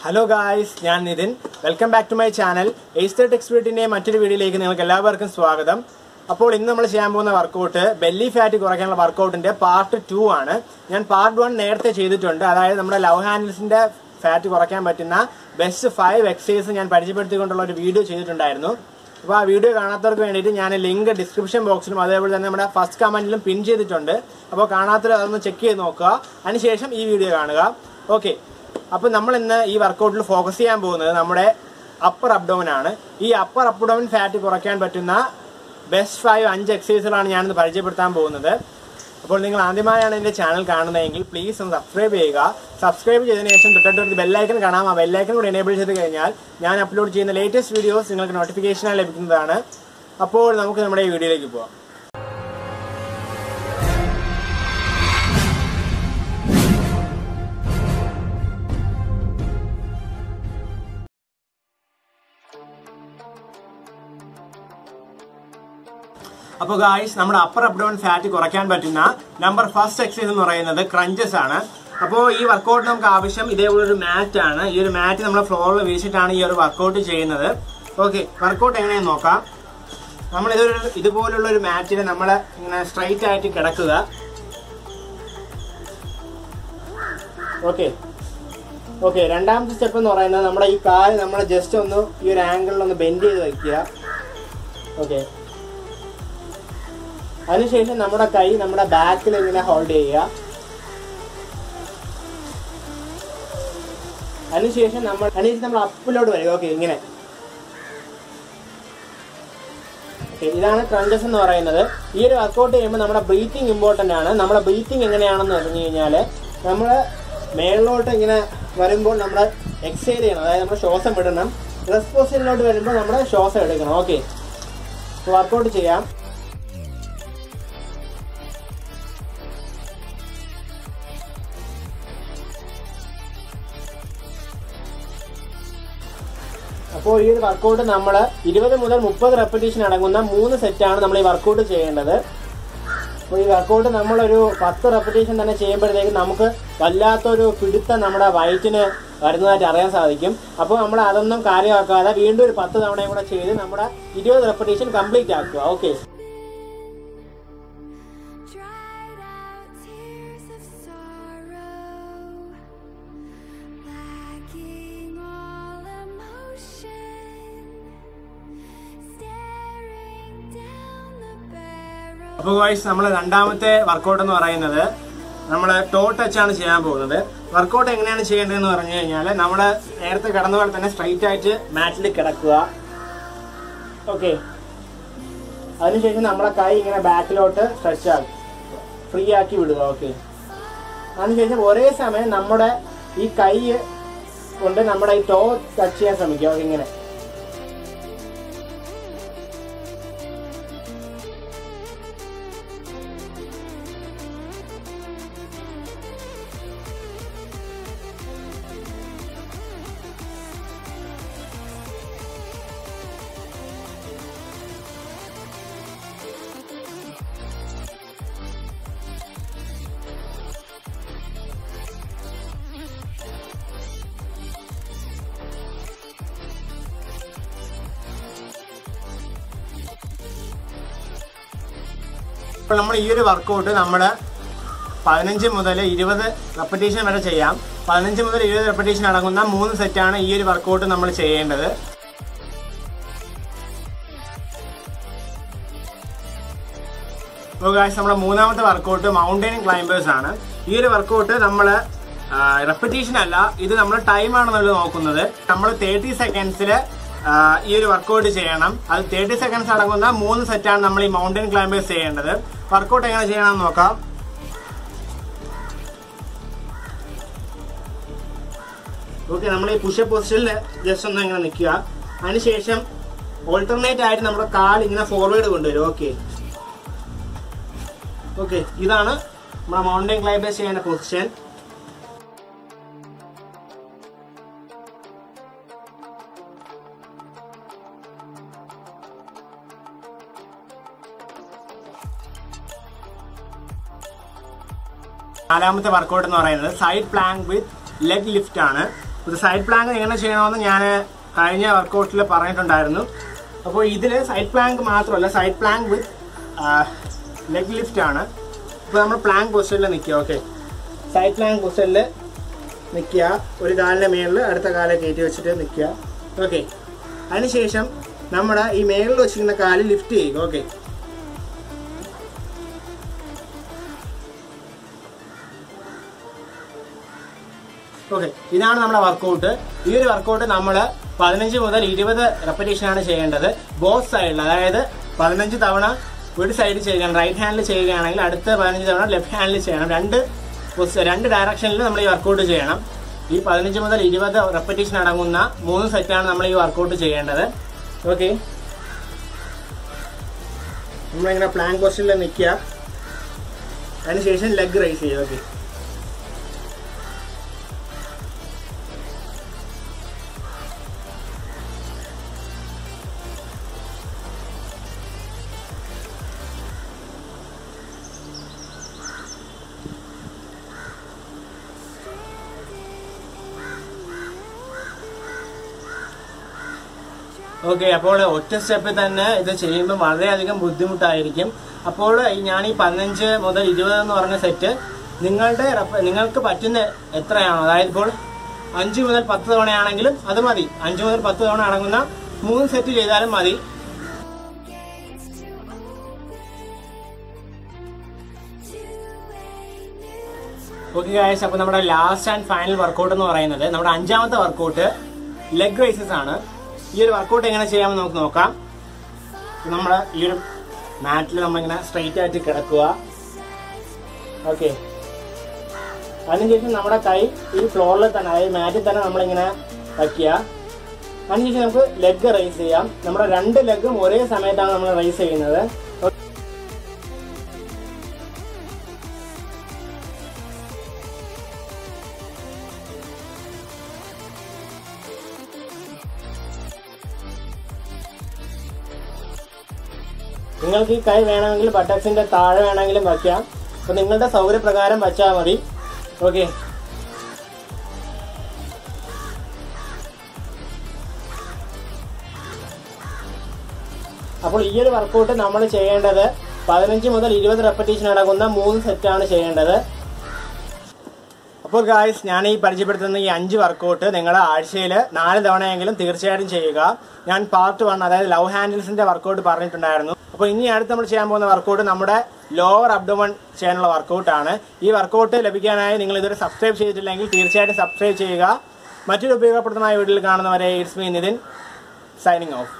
Hello guys ഞാൻ Nithin welcome back to my channel എയ്സ്റ്റർ എക്സ്പീരിയറ്റിന്റെ മറ്റൊരു വീഡിയോയിലേക്ക് നിങ്ങൾക്ക് എല്ലാവർക്കും സ്വാഗതം അപ്പോൾ ഇന്ന് നമ്മൾ ചെയ്യാൻ പോകുന്ന വർക്കൗട്ട് ബെല്ലി ഫാറ്റ് കുറയ്ക്കാനുള്ള വർക്കൗട്ടിന്റെ പാർട്ട് ടു ആണ് ഞാൻ പാർട്ട് വൺ നേരത്തെ ചെയ്തിട്ടുണ്ട് അതായത് നമ്മുടെ ലവ് ഹാൻഡിൽസിന്റെ ഫാറ്റ് കുറയ്ക്കാൻ പറ്റുന്ന ബെസ്റ്റ് ഫൈവ് എക്സസൈസ് ഞാൻ പരിചയപ്പെടുത്തിക്കൊണ്ടുള്ള ഒരു വീഡിയോ ചെയ്തിട്ടുണ്ടായിരുന്നു അപ്പോൾ ആ വീഡിയോ കാണാത്തവർക്ക് വേണ്ടിയിട്ട് ഞാൻ ലിങ്ക് ഡിസ്ക്രിപ്ഷൻ ബോക്സിലും അതേപോലെ തന്നെ നമ്മുടെ ഫസ്റ്റ് കമന്റിലും പിൻ ചെയ്തിട്ടുണ്ട് അപ്പോൾ കാണാത്തവർ അതൊന്ന് ചെക്ക് ചെയ്ത് നോക്കുക അതിനുശേഷം ഈ വീഡിയോ കാണുക ഓക്കെ അപ്പോൾ നമ്മൾ ഇന്ന് ഈ വർക്കൗട്ടിൽ ഫോക്കസ് ചെയ്യാൻ പോകുന്നത് നമ്മുടെ അപ്പർ അബ്ഡോമൻ ആണ് ഈ അപ്പർ അബ്ഡോമൻ ഫാറ്റ് കുറയ്ക്കാൻ പറ്റുന്ന ബെസ്റ്റ് ഫൈവ് അഞ്ച് എക്സസൈസുകളാണ് ഞാനിന്ന് പരിചയപ്പെടുത്താൻ പോകുന്നത് അപ്പോൾ നിങ്ങൾ ആദ്യമായാണ് എൻ്റെ ചാനൽ കാണുന്നതെങ്കിൽ പ്ലീസ് ഒന്ന് സബ്സ്ക്രൈബ് ചെയ്യുക സബ്സ്ക്രൈബ് ചെയ്തതിനു ശേഷം തൊട്ടടുത്ത് ബെല്ലൈക്കൺ കാണാം ആ ബെല്ലൈക്കൺ കൂടി എനേബിൾ ചെയ്ത് കഴിഞ്ഞാൽ ഞാൻ അപ്ലോഡ് ചെയ്യുന്ന ലേറ്റസ്റ്റ് വീഡിയോസ് നിങ്ങൾക്ക് നോട്ടിഫിക്കേഷനായി ലഭിക്കുന്നതാണ് അപ്പോൾ നമുക്ക് നമ്മുടെ ഈ വീഡിയോയിലേക്ക് പോവാം അപ്പോൾ ഗായ്സ് നമ്മുടെ അപ്പർ അബ്ഡോൺ ഫാറ്റ് കുറയ്ക്കാൻ പറ്റുന്ന നമ്പർ ഫസ്റ്റ് എക്സസൈസ് എന്ന് പറയുന്നത് ക്രഞ്ചസ് ആണ് അപ്പോൾ ഈ വർക്കൗട്ട് നമുക്ക് ആവശ്യം ഇതേപോലെ ഒരു മാറ്റ് ആണ് ഈ ഒരു മാറ്റ് നമ്മൾ ഫ്ലോറിൽ വീശിട്ടാണ് ഈ ഒരു വർക്കൗട്ട് ചെയ്യുന്നത് ഓക്കെ വർക്കൗട്ട് എങ്ങനെയാണെന്ന് നോക്കാം നമ്മൾ ഇതൊരു ഇതുപോലുള്ള ഒരു മാറ്റിൽ നമ്മൾ ഇങ്ങനെ സ്ട്രൈറ്റ് ആയിട്ട് കിടക്കുക ഓക്കെ ഓക്കെ രണ്ടാമത്തെ സ്റ്റെപ്പ് എന്ന് പറയുന്നത് നമ്മുടെ ഈ കാല് നമ്മൾ ജസ്റ്റ് ഒന്ന് ഈ ഒരു ആംഗിളിൽ ഒന്ന് ബെൻഡ് ചെയ്ത് വയ്ക്കുക ഓക്കെ അതിനുശേഷം നമ്മുടെ കൈ നമ്മുടെ ബാക്കിൽ ഇങ്ങനെ ഹോൾഡ് ചെയ്യുക അതിനുശേഷം നമ്മൾ അതിനുശേഷം നമ്മൾ അപ്പിലോട്ട് വരിക ഓക്കെ ഇങ്ങനെ Okay, ഇതാണ് ക്രഞ്ചസ് എന്ന് പറയുന്നത് ഈ ഒരു വർക്കൗട്ട് ചെയ്യുമ്പോൾ നമ്മുടെ ബ്രീത്തിങ് ഇമ്പോർട്ടൻ്റ് ആണ് നമ്മുടെ ബ്രീത്തിങ് എങ്ങനെയാണെന്ന് പറഞ്ഞു കഴിഞ്ഞാൽ നമ്മൾ മേളിലോട്ട് ഇങ്ങനെ വരുമ്പോൾ നമ്മൾ എക്സൈൽ ചെയ്യണം അതായത് നമ്മൾ ശ്വാസം വിടണം റെസ്റ്റ് പൊസിഷനിലോട്ട് വരുമ്പോൾ നമ്മൾ ശ്വാസം എടുക്കണം ഓക്കെ വർക്കൗട്ട് ചെയ്യാം അപ്പോൾ ഈ ഒരു വർക്കൗട്ട് നമ്മൾ ഇരുപത് മുതൽ മുപ്പത് റെപ്പറ്റീഷൻ അടങ്ങുന്ന മൂന്ന് സെറ്റാണ് നമ്മൾ ഈ വർക്കൗട്ട് ചെയ്യേണ്ടത് അപ്പോൾ ഈ വർക്കൗട്ട് നമ്മളൊരു പത്ത് റെപ്പറ്റീഷൻ തന്നെ ചെയ്യുമ്പോഴത്തേക്കും നമുക്ക് വല്ലാത്തൊരു പിടുത്തം നമ്മുടെ വയറ്റിന് വരുന്നതായിട്ട് അറിയാൻ സാധിക്കും അപ്പോൾ നമ്മൾ അതൊന്നും കാര്യമാക്കാതെ വീണ്ടും ഒരു പത്ത് തവണയും കൂടെ ചെയ്ത് നമ്മുടെ ഇരുപത് റെപ്പറ്റീഷൻ കംപ്ലീറ്റ് ആക്കുക okay Dried out tears of sorrow, lacking all emotion, staring down the barrel. അപ്പോൾ ഗോയ്സ് നമ്മൾ രണ്ടാമത്തെ വർക്കൗട്ട് എന്ന് പറയുന്നത് നമ്മൾ ടോ ടച്ച് ആണ് ചെയ്യാൻ പോകുന്നത് വർക്കൗട്ട് എങ്ങനെയാണ് ചെയ്യേണ്ടതെന്ന് പറഞ്ഞു കഴിഞ്ഞാൽ നമ്മൾ നേരത്തെ കിടന്ന പോലെ തന്നെ സ്ട്രൈറ്റ് ആയിട്ട് മാറ്റിൽ കിടക്കുക ഓക്കെ അതിനുശേഷം നമ്മളെ കൈ ഇങ്ങനെ ബാക്കിലോട്ട് സ്ട്രെച്ച് ആക്കി ഫ്രീ ആക്കി വിടുക ഓക്കെ അതിനുശേഷം ഒരേ സമയം നമ്മുടെ ഈ കൈ കൊണ്ട് നമ്മുടെ ഈ ടോ ടച്ച് ചെയ്യാൻ ശ്രമിക്കുക ഓക്കെ ഇങ്ങനെ ഇപ്പോൾ നമ്മൾ ഈ ഒരു വർക്കൗട്ട് നമ്മൾ പതിനഞ്ച് മുതൽ ഇരുപത് റെപ്പറ്റീഷൻ വരെ ചെയ്യാം പതിനഞ്ച് മുതൽ ഇരുപത് റെപ്പറ്റീഷൻ അടങ്ങുന്ന മൂന്ന് സെറ്റാണ് ഈ ഒരു വർക്കൗട്ട് നമ്മൾ ചെയ്യേണ്ടത് അപ്പോൾ ഗായ്സ് നമ്മുടെ മൂന്നാമത്തെ വർക്കൗട്ട് മൗണ്ടൈൻ ക്ലൈംബേഴ്സ് ആണ് ഈ ഒരു വർക്കൗട്ട് നമ്മൾ റെപ്പറ്റീഷൻ അല്ല ഇത് നമ്മൾ ടൈം ആണെന്നുള്ളത് നോക്കുന്നത് നമ്മൾ തേർട്ടി സെക്കൻഡ്സിൽ ഈ ഒരു വർക്കൗട്ട് ചെയ്യണം അത് തേർട്ടി സെക്കൻഡ്സ് അടങ്ങുന്ന മൂന്ന് സെറ്റാണ് നമ്മൾ ഈ മൗണ്ടൈൻ ക്ലൈംബേഴ്സ് ചെയ്യേണ്ടത് വർക്കൗട്ട് എങ്ങനെ ചെയ്യണമെന്ന് നോക്കാം ഓക്കെ നമ്മൾ ഈ പുഷപ്പ് പൊസിഷനിൽ ജസ്റ്റ് ഒന്ന് ഇങ്ങനെ നിൽക്കുക അതിനുശേഷം ഓൾട്ടർനേറ്റ് ആയിട്ട് നമ്മുടെ കാൽ ഇങ്ങനെ ഫോർവേഡ് കൊണ്ടുവരും ഓക്കെ ഓക്കെ ഇതാണ് നമ്മുടെ മൗണ്ടൻ ക്ലൈംബേഴ്സ് ചെയ്യേണ്ട പൊസിഷൻ നാലാമത്തെ വർക്കൗട്ട് എന്ന് പറയുന്നത് side plank with leg lift ആണ് ഇത് സൈഡ് പ്ലാങ്ക് എങ്ങനെ ചെയ്യണമെന്ന് ഞാൻ കഴിഞ്ഞ വർക്കൗട്ടിൽ പറഞ്ഞിട്ടുണ്ടായിരുന്നു അപ്പോൾ ഇതിൽ സൈഡ് പ്ലാങ്ക് മാത്രമല്ല side plank with leg lift ആണ് ഇപ്പോൾ നമ്മൾ പ്ലാങ്ക് പൊസിഷനിൽ നിൽക്കുക ഓക്കെ സൈഡ് പ്ലാങ്ക് പൊസിഷനിൽ നിൽക്കുക ഒരു കാലിൻ്റെ മേളിൽ അടുത്ത കാലെ കയറ്റി വെച്ചിട്ട് നിൽക്കുക ഓക്കെ അതിനുശേഷം നമ്മുടെ ഈ മേളിൽ വെച്ചിരിക്കുന്ന കാല് ലിഫ്റ്റ് ചെയ്യുക ഓക്കെ ഓക്കെ ഇതാണ് നമ്മുടെ വർക്കൗട്ട് ഈ ഒരു വർക്കൗട്ട് നമ്മൾ പതിനഞ്ച് മുതൽ ഇരുപത് റെപ്പറ്റീഷനാണ് ചെയ്യേണ്ടത് ബോത്ത് സൈഡിൽ അതായത് പതിനഞ്ച് തവണ ഒരു സൈഡിൽ ചെയ്യുകയാണ് റൈറ്റ് ഹാൻഡിൽ ചെയ്യുകയാണെങ്കിൽ അടുത്ത പതിനഞ്ച് തവണ ലെഫ്റ്റ് ഹാൻഡിൽ ചെയ്യണം രണ്ട് പൊസി- രണ്ട് ഡയറക്ഷനിൽ നമ്മൾ ഈ വർക്കൗട്ട് ചെയ്യണം ഈ പതിനഞ്ച് മുതൽ ഇരുപത് റെപ്പറ്റീഷൻ അടങ്ങുന്ന മൂന്ന് സെറ്റാണ് നമ്മൾ ഈ വർക്കൗട്ട് ചെയ്യേണ്ടത് ഓക്കെ നമ്മളിങ്ങനെ പ്ലാൻ പൊസിഷനിൽ നിൽക്കുക അതിനുശേഷം ലെഗ് റൈസ് ചെയ്യുക ഓക്കെ ഓക്കെ അപ്പോൾ ഒറ്റ സ്റ്റെപ്പിൽ തന്നെ ഇത് ചെയ്യുമ്പോൾ വളരെയധികം ബുദ്ധിമുട്ടായിരിക്കും അപ്പോൾ ഈ ഞാൻ ഈ പതിനഞ്ച് മുതൽ ഇരുപത് എന്ന് പറഞ്ഞ സെറ്റ് നിങ്ങളുടെ റെപ്പ- നിങ്ങൾക്ക് പറ്റുന്ന എത്രയാണോ അതായത് ഇപ്പോൾ അഞ്ച് മുതൽ പത്ത് തവണയാണെങ്കിലും അത് മതി അഞ്ച് മുതൽ പത്ത് തവണ അടങ്ങുന്ന മൂന്ന് സെറ്റ് ചെയ്താലും മതി gates to open to a new okay guys അപ്പോൾ നമ്മുടെ ലാസ്റ്റ് ആൻഡ് ഫൈനൽ വർക്കൗട്ട് എന്ന് പറയുന്നത് നമ്മുടെ അഞ്ചാമത്തെ വർക്കൗട്ട് ലെഗ് റൈസസ് ആണ് ഈ ഒരു വർക്കൗട്ട് എങ്ങനെ ചെയ്യാമെന്ന് നമുക്ക് നോക്കാം നമ്മൾ ഈ ഒരു മാറ്റിൽ നമ്മളിങ്ങനെ സ്ട്രെയിറ്റ് ആയിട്ട് കിടക്കുക ഓക്കെ അതിനുശേഷം നമ്മുടെ കൈ ഈ ഫ്ലോറിൽ തന്നെ അതായത് മാറ്റിൽ തന്നെ നമ്മളിങ്ങനെ വയ്ക്കുക അതിനുശേഷം നമുക്ക് ലെഗ് റൈസ് ചെയ്യാം നമ്മുടെ രണ്ട് ലെഗും ഒരേ സമയത്താണ് നമ്മൾ റൈസ് ചെയ്യുന്നത് നിങ്ങൾക്ക് ഈ കൈ വേണമെങ്കിൽ ബട്ടക്സിന്റെ താഴെ വേണമെങ്കിലും വയ്ക്കാം അപ്പൊ നിങ്ങളുടെ സൗകര്യപ്രകാരം വച്ചാൽ മതി ഓക്കെ അപ്പോൾ ഈ ഒരു വർക്കൗട്ട് നമ്മൾ ചെയ്യേണ്ടത് പതിനഞ്ച് മുതൽ ഇരുപത് റെപ്പറ്റീഷൻ അടങ്ങുന്ന മൂന്ന് സെറ്റാണ് ചെയ്യേണ്ടത് അപ്പോൾ ഗായ്സ് ഞാൻ ഈ പരിചയപ്പെടുത്തുന്ന ഈ അഞ്ച് വർക്കൗട്ട് നിങ്ങൾ ആഴ്ചയിൽ നാല് തവണയെങ്കിലും തീർച്ചയായിട്ടും ചെയ്യുക ഞാൻ പാർട്ട് വൺ അതായത് ലവ് ഹാൻഡിൽസിന്റെ വർക്കൗട്ട് പറഞ്ഞിട്ടുണ്ടായിരുന്നു അപ്പോൾ ഇനി അടുത്ത് നമ്മൾ ചെയ്യാൻ പോകുന്ന വർക്കൗട്ട് നമ്മുടെ ലോവർ അബ്ഡോമൺ ചെയ്യാനുള്ള വർക്കൗട്ടാണ് ഈ വർക്കൗട്ട് ലഭിക്കാനായി നിങ്ങൾ ഇതുവരെ സബ്സ്ക്രൈബ് ചെയ്തിട്ടില്ലെങ്കിൽ തീർച്ചയായിട്ടും സബ്സ്ക്രൈബ് ചെയ്യുക മറ്റൊരു ഉപയോഗപ്രദമായ വീഡിയോയിൽ കാണുന്നവരെ it's me Nithin signing of